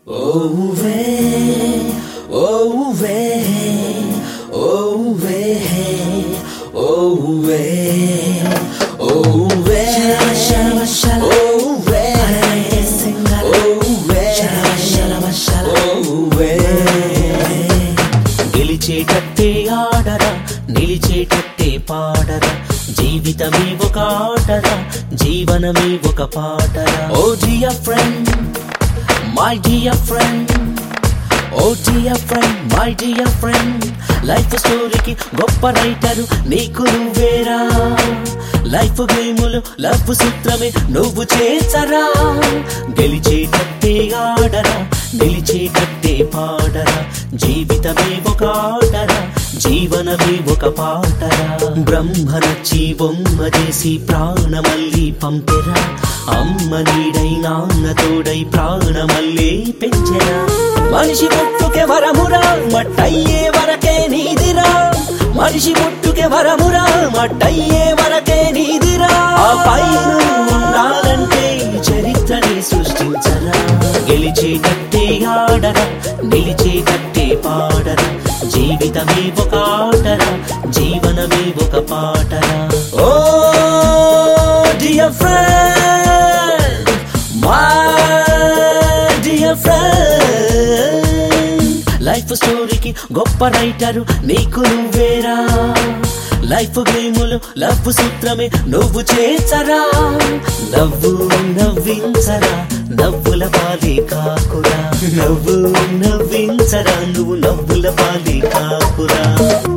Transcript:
Oh way, oh way, oh way, oh way, oh way, Shalaba, shalaba, oh way, oh way, Shalaba, shalaba. oh way. గెలిచేటట్టే ఆడరా నిలిచేటట్టే పాడరా జీవితమే ఒక ఆటరా జీవనమే ఒక పాటరా oh dear friend my dear friend oh dear friend my dear friend life స్టోరీకి గొప్ప రైటరు నీకు నువ్వేరా లైఫ్ గేములు లవ్ సూత్రమే నువ్వు చేసరా గెలిచేటట్టే ఆడరా నిలిచేటట్టే పాడరా జీవితమే ఒక ఆటరా జీవనమే ఒక పాటరా బ్రహ్మ నచ్చి బొమ్మ చేసి ప్రాణమల్లి పంపెరా అమ్మ నీడై నాన్న తోడై ప్రాణమల్లే పెంచెరా మనిషి పుట్టుకే వరమురా మట్టయ్యే వరకే నీదిరా మనిషి పుట్టుకే వరమురా మట్టయ్యే వరకే నీదిరా ఆ పైన ఉండాలంటే చరిత్రని సృష్టించరా గెలిచేటట్టే ఆడరా నిలిచేటట్టే పాడరా జీవితమే ఒక ఆటరా జీవనమే ఒక పాటరా oh dear friend my dear friend life స్టోరీకి గొప్ప రైటరు నీకు నువ్వేరా లైఫ్ గేములు లవ్ సూత్రమే నువ్వు చేసరా నవ్వు నవ్వించరా నవ్వుల పాలే కాకురా నవ్వు నవ్వించరా నువ్వు నవ్వుల పాలే కాకురా